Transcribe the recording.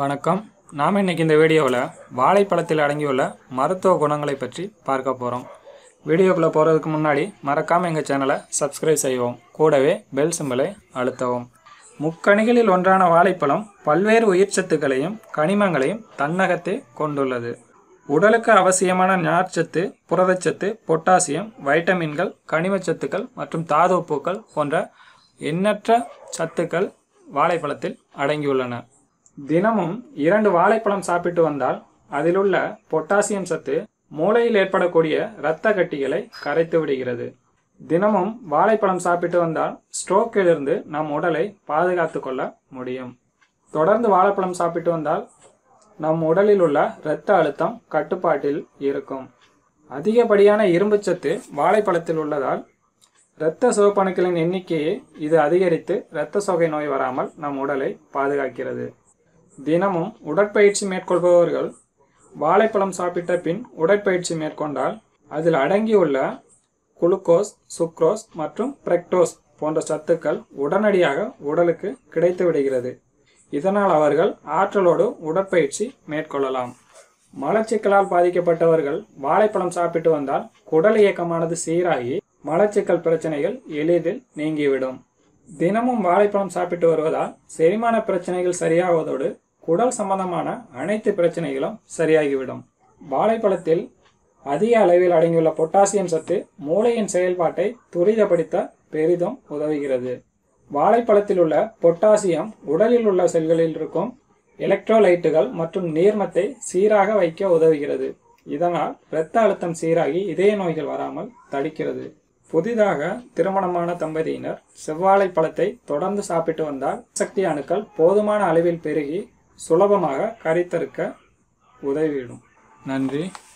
வணக்கம் நாம் இன்னைக்கு இந்த வீடியோவில் வாழைப்பழத்தில் அடங்கியுள்ள மருத்துவ குணங்களை பற்றி பார்க்க போகிறோம் வீடியோக்குள்ளே போகிறதுக்கு முன்னாடி மறக்காமல் எங்கள் சேனலை சப்ஸ்கிரைப் செய்வோம் கூடவே பெல் சிம்பலை அழுத்தவும் முக்கணிகளில் ஒன்றான வாழைப்பழம் பல்வேறு உயிர்ச்சத்துக்களையும் கனிமங்களையும் தன்னகத்தே கொண்டுள்ளது உடலுக்கு அவசியமான நார்ச்சத்து புரதச்சத்து பொட்டாசியம் வைட்டமின்கள் கனிமச்சத்துக்கள் மற்றும் தாது உப்புக்கள் போன்ற எண்ணற்ற சத்துக்கள் வாழைப்பழத்தில் அடங்கியுள்ளன தினமும் இரண்டு வாழைப்பழம் சாப்பிட்டு வந்தால் அதிலுள்ள பொட்டாசியம் சத்து மூளையில் ஏற்படக்கூடிய இரத்த கட்டிகளை கரைத்து விடுகிறது தினமும் வாழைப்பழம் சாப்பிட்டு வந்தால் ஸ்ட்ரோக்கிலிருந்து நம் உடலை பாதுகாத்து கொள்ள முடியும் தொடர்ந்து வாழைப்பழம் சாப்பிட்டு வந்தால் நம் உடலில் உள்ள இரத்த அழுத்தம் கட்டுப்பாட்டில் இருக்கும் அதிகப்படியான இரும்புச்சத்து வாழைப்பழத்தில் உள்ளதால் இரத்த சிவப்பணுக்களின் எண்ணிக்கையை இது அதிகரித்து இரத்த சோகை நோய் வராமல் நம் உடலை பாதுகாக்கிறது தினமும் உடற்பயிற்சி மேற்கொள்பவர்கள் வாழைப்பழம் சாப்பிட்ட பின் உடற்பயிற்சி மேற்கொண்டால் அதில் அடங்கியுள்ள குளுக்கோஸ் சுக்ரோஸ் மற்றும் பிரக்டோஸ் போன்ற சத்துக்கள் உடனடியாக உடலுக்கு கிடைத்து விடுகிறது இதனால் அவர்கள் ஆற்றலோடு உடற்பயிற்சி மேற்கொள்ளலாம் மலச்சிக்கலால் பாதிக்கப்பட்டவர்கள் வாழைப்பழம் சாப்பிட்டு வந்தால் குடல் இயக்கமானது சீராகி மலச்சிக்கல் பிரச்சனைகள் எளிதில் நீங்கிவிடும் தினமும் வாழைப்பழம் சாப்பிட்டு வருவதால் செரிமான பிரச்சனைகள் சரியாவதோடு குடல் சம்பந்தமான அனைத்து பிரச்சனைகளும் சரியாகிவிடும் வாழைப்பழத்தில் அதிக அளவில் அடங்கியுள்ள பொட்டாசியம் சத்து மூளையின் செயல்பாட்டை துரிதப்படுத்த பெரிதும் உதவுகிறது வாழைப்பழத்தில் உள்ள பொட்டாசியம் உடலில் உள்ள செல்களில் இருக்கும் எலக்ட்ரோலைட்டுகள் மற்றும் நீர்மத்தை சீராக வைக்க உதவுகிறது இதனால் இரத்த அழுத்தம் சீராகி இதய நோய்கள் வராமல் தடுக்கிறது புதிதாக திருமணமான தம்பதியினர் செவ்வாழை பழத்தை தொடர்ந்து சாப்பிட்டு வந்தால் சக்தி அணுக்கள் போதுமான அளவில் பெருகி சுலபமாக கரித்தறுக்க உதவிவிடும் நன்றி